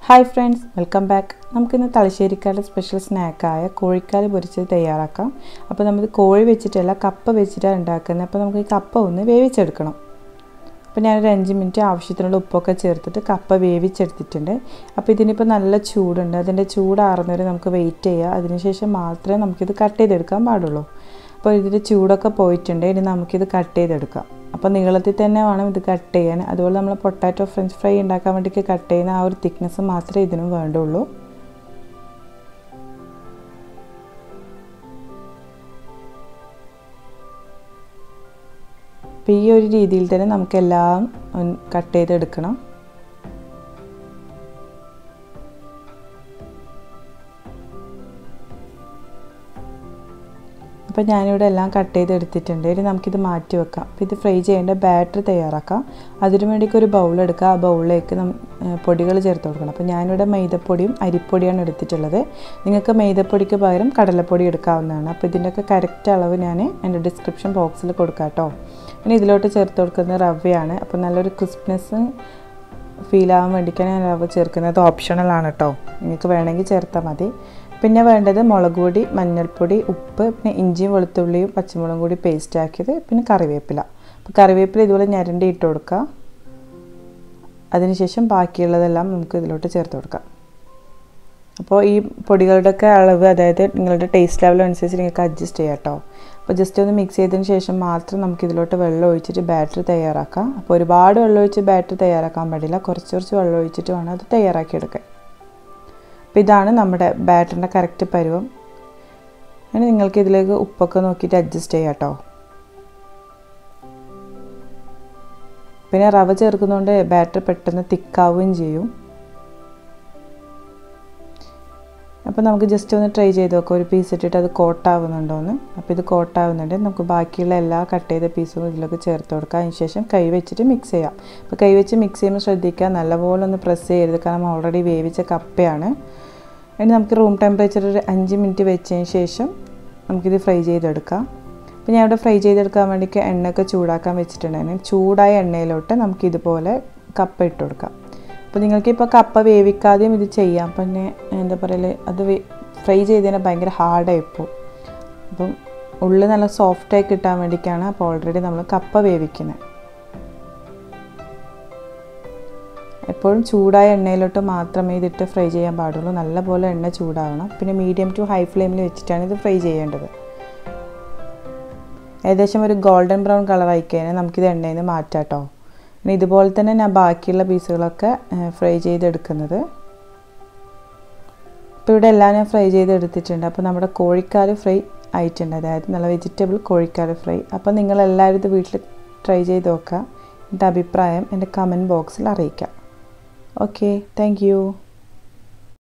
hi friends welcome back നമുക്കിന്ന് തലശ്ശേരിക്കാരുടെ special സ്നാക്കായ കോഴിക്കാല് പൊരിച്ചത് തയ്യാറാക്കാം അപ്പോൾ നമ്മൾ കോഴി വെച്ചിട്ടല്ല കപ്പ വെച്ചിട്ടാണ് ഉണ്ടാക്കുന്നത് അപ്പോൾ നമുക്ക് ഈ കപ്പ ഒന്ന് വേവിച്ചെടുക്കണം അപ്പോൾ ഞാനൊരു അഞ്ച് മിനിറ്റ് ആവശ്യത്തിനുള്ള ഉപ്പൊക്കെ ചേർത്തിട്ട് കപ്പ വേവിച്ചെടുത്തിട്ടുണ്ട് അപ്പോൾ ഇതിനിപ്പോൾ നല്ല ചൂടുണ്ട് അതിൻ്റെ ചൂടാറുന്നവരെ നമുക്ക് വെയിറ്റ് ചെയ്യുക അതിനുശേഷം മാത്രമേ നമുക്കിത് കട്ട് ചെയ്തെടുക്കാൻ പാടുള്ളൂ അപ്പോൾ ഇതിൻ്റെ ചൂടൊക്കെ പോയിട്ടുണ്ട് ഇനി നമുക്കിത് കട്ട് ചെയ്തെടുക്കാം അപ്പോൾ നീളത്തിൽ തന്നെ വേണം ഇത് കട്ട് ചെയ്യാൻ അതുപോലെ നമ്മൾ പൊട്ടാറ്റോ ഫ്രഞ്ച് ഫ്രൈ ഉണ്ടാക്കാൻ വേണ്ടിയിട്ട് കട്ട് ചെയ്യുന്ന ആ ഒരു തിക്നെസ് മാത്രമേ ഇതിനും വേണ്ടുള്ളൂ അപ്പോൾ ഈ ഒരു രീതിയിൽ തന്നെ നമുക്കെല്ലാം കട്ട് ചെയ്തെടുക്കണം അപ്പോൾ ഞാനിവിടെ എല്ലാം കട്ട് ചെയ്ത് എടുത്തിട്ടുണ്ട് ഇനി നമുക്കിത് മാറ്റി വെക്കാം അപ്പോൾ ഇത് ഫ്രൈ ചെയ്യേണ്ട ബാറ്റർ തയ്യാറാക്കാം അതിനു വേണ്ടിയിട്ട് ഒരു ബൗൾ എടുക്കുക ആ ബൗളിലേക്ക് പൊടികൾ ചേർത്ത് കൊടുക്കണം അപ്പോൾ ഞാനിവിടെ മൈദപ്പൊടിയും അരിപ്പൊടിയാണ് എടുത്തിട്ടുള്ളത് നിങ്ങൾക്ക് മൈദപ്പൊടിക്ക് പകരം കടലപ്പൊടി എടുക്കാവുന്നതാണ് അപ്പോൾ ഇതിൻ്റെയൊക്കെ കറക്റ്റ് അളവ് ഞാൻ എൻ്റെ ഡിസ്ക്രിപ്ഷൻ ബോക്സിൽ കൊടുക്കാം കേട്ടോ ഇനി ഇതിലോട്ട് ചേർത്ത് കൊടുക്കുന്നത് റവയാണ് അപ്പോൾ നല്ലൊരു ക്രിസ്പ്നെസ് ഫീൽ ആവാൻ വേണ്ടിയിട്ടാണ് ഞാൻ റവ ചേർക്കുന്നത് ഓപ്ഷണലാണ് കേട്ടോ നിങ്ങൾക്ക് വേണമെങ്കിൽ ചേർത്താൽ മതി പിന്നെ വേണ്ടത് മുളക് പൊടി മഞ്ഞൾപ്പൊടി ഉപ്പ് പിന്നെ ഇഞ്ചിയും വെളുത്തുള്ളിയും പച്ചമുളകും കൂടി പേസ്റ്റ് ആക്കിയത് പിന്നെ കറിവേപ്പില അപ്പോൾ കറിവേപ്പില ഇതുപോലെ ഞരണ്ടി ഇട്ട് കൊടുക്കുക അതിനുശേഷം ബാക്കിയുള്ളതെല്ലാം നമുക്ക് ഇതിലോട്ട് ചേർത്ത് കൊടുക്കാം അപ്പോൾ ഈ പൊടികളുടെയൊക്കെ അളവ് അതായത് നിങ്ങളുടെ ടേസ്റ്റ് ലെവൽ അനുസരിച്ച് നിങ്ങൾക്ക് അഡ്ജസ്റ്റ് ചെയ്യാം കേട്ടോ അപ്പോൾ ജസ്റ്റ് ഒന്ന് മിക്സ് ചെയ്തതിന് ശേഷം മാത്രം നമുക്ക് ഇതിലോട്ട് വെള്ളം ഒഴിച്ചിട്ട് ബാറ്റർ തയ്യാറാക്കാം അപ്പോൾ ഒരുപാട് വെള്ളം ഒഴിച്ച് ബാറ്റർ തയ്യാറാക്കാൻ പാടില്ല കുറച്ച് കുറച്ച് വെള്ളം ഒഴിച്ചിട്ട് വേണം അത് തയ്യാറാക്കിയെടുക്കാൻ അപ്പോൾ ഇതാണ് നമ്മുടെ ബാറ്ററിൻ്റെ കറക്റ്റ് പരുവം അങ്ങനെ നിങ്ങൾക്ക് ഇതിലേക്ക് ഉപ്പൊക്കെ നോക്കിയിട്ട് അഡ്ജസ്റ്റ് ചെയ്യാം കേട്ടോ പിന്നെ റവ ചേർക്കുന്നതുകൊണ്ട് ബാറ്റർ പെട്ടെന്ന് തിക്കാവുകയും ചെയ്യും അപ്പോൾ നമുക്ക് ജസ്റ്റ് ഒന്ന് ട്രൈ ചെയ്ത് നോക്കാം ഒരു പീസ് ഇട്ടിട്ട് അത് കോട്ടാവുന്നുണ്ടോയെന്ന് അപ്പോൾ ഇത് കോട്ടാവുന്നുണ്ട് നമുക്ക് ബാക്കിയുള്ള എല്ലാ കട്ട് ചെയ്ത പീസും ഇതിലൊക്കെ ചേർത്ത് കൊടുക്കാം അതിന് ശേഷം കൈ വെച്ചിട്ട് മിക്സ് ചെയ്യാം അപ്പോൾ കൈ വെച്ച് മിക്സ് ചെയ്യുമ്പോൾ ശ്രദ്ധിക്കുക നല്ലപോലെ ഒന്ന് പ്രസ് ചെയ്യരുത് കാരണം ഓൾറെഡി വേവിച്ച കപ്പയാണ് ഇനി നമുക്ക് റൂം ടെമ്പറേച്ചർ ഒരു അഞ്ച് മിനിറ്റ് വെച്ചതിന് ശേഷം നമുക്കിത് ഫ്രൈ ചെയ്തെടുക്കാം അപ്പോൾ ഞാൻ ഇവിടെ ഫ്രൈ ചെയ്തെടുക്കാൻ വേണ്ടിയിട്ട് എണ്ണയൊക്കെ ചൂടാക്കാൻ വെച്ചിട്ടുണ്ടായിരുന്നു ചൂടായ എണ്ണയിലോട്ട് നമുക്ക് ഇതുപോലെ കപ്പ ഇട്ട് കൊടുക്കാം അപ്പോൾ നിങ്ങൾക്കിപ്പോൾ കപ്പ വേവിക്കാതെയും ഇത് ചെയ്യാം പിന്നെ എന്താ പറയല് അത് ഫ്രൈ ചെയ്തതിന് ഭയങ്കര ഹാർഡായിപ്പോൾ അപ്പം ഉള്ളിൽ നല്ല സോഫ്റ്റായി കിട്ടാൻ വേണ്ടിയിട്ടാണ് അപ്പോൾ ഓൾറെഡി നമ്മൾ കപ്പ വേവിക്കുന്നത് എപ്പോഴും ചൂടായ എണ്ണയിലോട്ട് മാത്രമേ ഇതിട്ട് ഫ്രൈ ചെയ്യാൻ പാടുള്ളൂ നല്ലപോലെ എണ്ണ ചൂടാവണം പിന്നെ മീഡിയം ടു ഹൈ ഫ്ലെയിമിൽ വെച്ചിട്ടാണ് ഇത് ഫ്രൈ ചെയ്യേണ്ടത് ഏകദേശം ഒരു ഗോൾഡൻ ബ്രൗൺ കളർ ആയിക്കഴിഞ്ഞാൽ നമുക്കിത് എണ്ണയിൽ നിന്ന് മാറ്റാം കേട്ടോ പിന്നെ ഇതുപോലെ തന്നെ ഞാൻ ബാക്കിയുള്ള പീസുകളൊക്കെ ഫ്രൈ ചെയ്തെടുക്കുന്നത് ഇപ്പോൾ ഇവിടെ എല്ലാം ഞാൻ ഫ്രൈ ചെയ്തെടുത്തിട്ടുണ്ട് അപ്പോൾ നമ്മുടെ കോഴിക്കാല് ഫ്രൈ ആയിട്ടുണ്ട് അതായത് നല്ല വെജിറ്റബിൾ കോഴിക്കാല് ഫ്രൈ അപ്പോൾ നിങ്ങളെല്ലാവരും ഇത് വീട്ടിൽ ട്രൈ ചെയ്ത് നോക്കുക എൻ്റെ അഭിപ്രായം എൻ്റെ കമൻറ്റ് ബോക്സിൽ അറിയിക്കാം ഓക്കെ താങ്ക്